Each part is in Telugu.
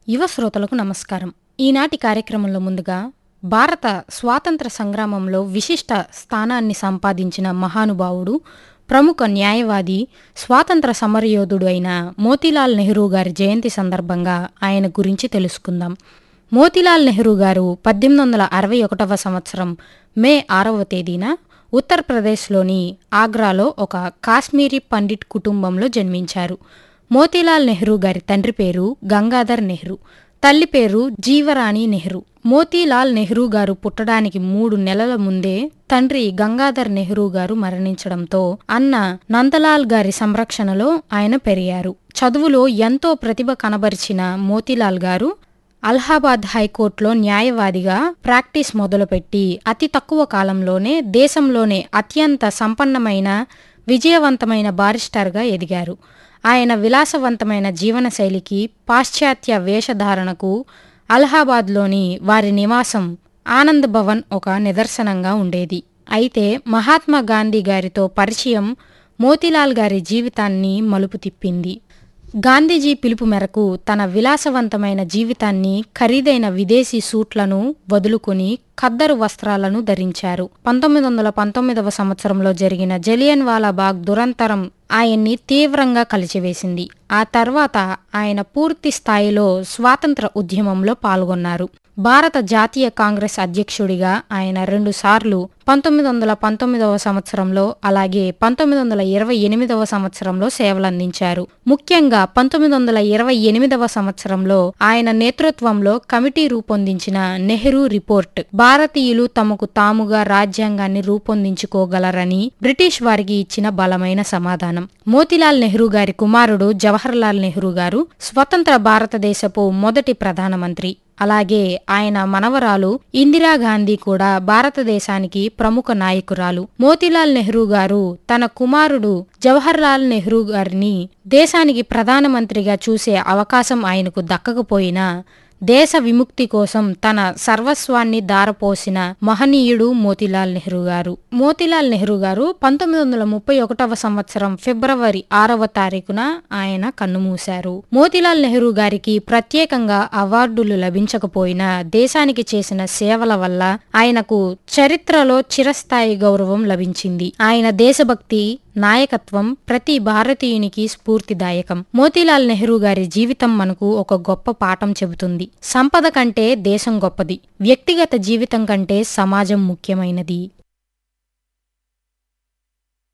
యువ శ్రోతలకు నమస్కారం ఈనాటి కార్యక్రమంలో ముందుగా భారత స్వాతంత్ర సంగ్రామంలో విశిష్ట స్థానాన్ని సంపాదించిన మహానుభావుడు ప్రముఖ న్యాయవాది స్వాతంత్ర సమరయోధుడు అయిన మోతీలాల్ నెహ్రూ గారి జయంతి సందర్భంగా ఆయన గురించి తెలుసుకుందాం మోతీలాల్ నెహ్రూ గారు పద్దెనిమిది వందల అరవై ఒకటవ సంవత్సరం మే ఆరవ తేదీన ఉత్తరప్రదేశ్లోని ఆగ్రాలో ఒక కాశ్మీరీ పండిట్ కుటుంబంలో జన్మించారు మోతీలాల్ నెహ్రూ గారి తండ్రి పేరు గంగాధర్ నెహ్రూ తల్లి పేరు జీవరాణి నెహ్రూ మోతీలాల్ నెహ్రూ గారు పుట్టడానికి మూడు నెలల ముందే తండ్రి గంగాధర్ నెహ్రూ గారు మరణించడంతో అన్న నందలాల్ గారి సంరక్షణలో ఆయన పెరిగారు చదువులో ఎంతో ప్రతిభ కనబరిచిన మోతీలాల్ గారు అలహాబాద్ హైకోర్టులో న్యాయవాదిగా ప్రాక్టీస్ మొదలుపెట్టి అతి తక్కువ కాలంలోనే దేశంలోనే అత్యంత సంపన్నమైన విజయవంతమైన బారిస్టర్గా ఎదిగారు ఆయన విలాసవంతమైన జీవనశైలికి పాశ్చాత్య వేషధారణకు అలహాబాద్లోని వారి నివాసం ఆనంద్ భవన్ ఒక నిదర్శనంగా ఉండేది అయితే మహాత్మా గాంధీ గారితో పరిచయం మోతీలాల్ గారి జీవితాన్ని మలుపు తిప్పింది గాంధీజీ పిలుపు మేరకు తన విలాసవంతమైన జీవితాన్ని ఖరీదైన విదేశీ సూట్లను వదులుకుని ఖద్దరు వస్త్రాలను ధరించారు పంతొమ్మిది వందల పంతొమ్మిదవ సంవత్సరంలో జరిగిన జలియన్ వాలాబాగ్ దురంతరం ఆయన్ని తీవ్రంగా కలిచివేసింది ఆ తర్వాత ఆయన పూర్తి స్థాయిలో స్వాతంత్ర ఉద్యమంలో పాల్గొన్నారు భారత జాతీయ కాంగ్రెస్ అధ్యక్షుడిగా ఆయన రెండుసార్లు పంతొమ్మిది వందల పంతొమ్మిదవ సంవత్సరంలో అలాగే పంతొమ్మిది వందల ఇరవై ఎనిమిదవ సంవత్సరంలో సేవలందించారు ముఖ్యంగా పంతొమ్మిది వందల ఇరవై ఎనిమిదవ సంవత్సరంలో ఆయన నేతృత్వంలో కమిటీ రూపొందించిన నెహ్రూ రిపోర్ట్ భారతీయులు తమకు తాముగా రాజ్యాంగాన్ని రూపొందించుకోగలరని బ్రిటిష్ వారికి ఇచ్చిన బలమైన సమాధానం మోతీలాల్ నెహ్రూ గారి కుమారుడు జవహర్లాల్ నెహ్రూ గారు స్వతంత్ర భారతదేశపు మొదటి ప్రధానమంత్రి అలాగే ఆయన మనవరాలు ఇందిరాగాంధీ కూడా భారతదేశానికి ప్రముఖ నాయకురాలు మోతీలాల్ నెహ్రూ గారు తన కుమారుడు జవహర్లాల్ నెహ్రూ గారిని దేశానికి ప్రధానమంత్రిగా చూసే అవకాశం ఆయనకు దక్కకపోయినా దేశ విముక్తి కోసం తన సర్వస్వాన్ని దారపోసిన మహనీయుడు మోతీలాల్ నెహ్రూ గారు మోతీలాల్ నెహ్రూ గారు పంతొమ్మిది వందల ముప్పై ఒకటవ సంవత్సరం ఫిబ్రవరి ఆరవ తారీఖున ఆయన కన్నుమూశారు మోతీలాల్ నెహ్రూ గారికి ప్రత్యేకంగా అవార్డులు లభించకపోయినా దేశానికి చేసిన సేవల వల్ల ఆయనకు చరిత్రలో చిరస్థాయి గౌరవం లభించింది ఆయన దేశభక్తి నాయకత్వం ప్రతి భారతీయునికి స్ఫూర్తిదాయకం మోతీలాల్ నెహ్రూ గారి జీవితం మనకు ఒక గొప్ప పాఠం చెబుతుంది సంపద కంటే దేశం గొప్పది వ్యక్తిగత జీవితం కంటే సమాజం ముఖ్యమైనది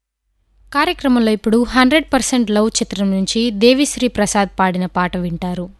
కార్యక్రమంలో ఇప్పుడు హండ్రెడ్ పర్సెంట్ లవ్ చిత్రం నుంచి దేవిశ్రీ ప్రసాద్ పాడిన పాట వింటారు